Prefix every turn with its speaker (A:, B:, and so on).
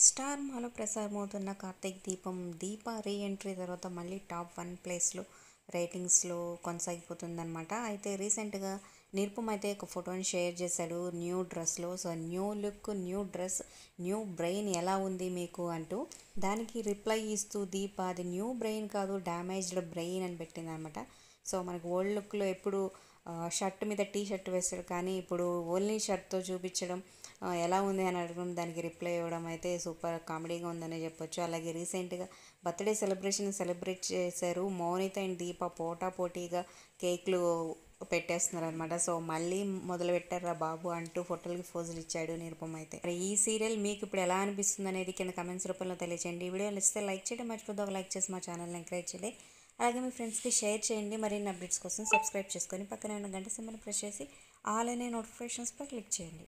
A: star మాలో ప్రసారమవుతున్న కార్తీక్ దీపం దీప re entry తర్వాత మళ్ళీ టాప్ వన్ ప్లేస్లో రేటింగ్స్లో కొనసాగిపోతుందన్నమాట అయితే రీసెంట్గా నిరుపమ్ అయితే ఒక ఫోటోని షేర్ చేశాడు న్యూ డ్రెస్లో so new look new dress new brain ఎలా ఉంది మీకు అంటూ దానికి రిప్లై ఇస్తూ దీప అది న్యూ బ్రెయిన్ కాదు డ్యామేజ్డ్ బ్రెయిన్ అని పెట్టింది అనమాట సో మనకు ఓల్డ్ లుక్లో ఎప్పుడు షర్ట్ మీద టీ షర్ట్ వేస్తాడు కానీ ఇప్పుడు ఓన్లీ షర్ట్తో చూపించడం ఆ, ఎలా ఉంది అని అడగడం దానికి రిప్లై ఇవ్వడం అయితే సూపర్ కామెడీగా ఉందని చెప్పొచ్చు అలాగే రీసెంట్గా బర్త్డే సెలబ్రేషన్ సెలబ్రేట్ చేశారు మౌనిత అండ్ దీప పోటా పోటీగా కేక్లు పెట్టేస్తున్నారు అనమాట సో మళ్ళీ మొదలు పెట్టారా బాబు అంటూ ఫోటోలకి ఫోజులు ఇచ్చాడు నిరుపమ్ అయితే మరి ఈ సీరియల్ మీకు ఇప్పుడు ఎలా అనిపిస్తుంది అనేది కింద కమెంట్స్ రూపంలో తెలియచేయండి ఈ వీడియో నచ్చితే లైక్ చేయడం మర్చిపోద్దు ఒక లైక్ చేసి మా ఛానల్ని ఎంకరేజ్ చేయండి అలాగే మీ ఫ్రెండ్స్కి షేర్ చేయండి మరిన్ని అప్డేట్స్ కోసం సబ్స్క్రైబ్ చేసుకొని పక్కనే ఉన్న గంట సింబల్ ప్రెస్ చేసి ఆల్ అనే నోటిఫికేషన్స్పై క్లిక్ చేయండి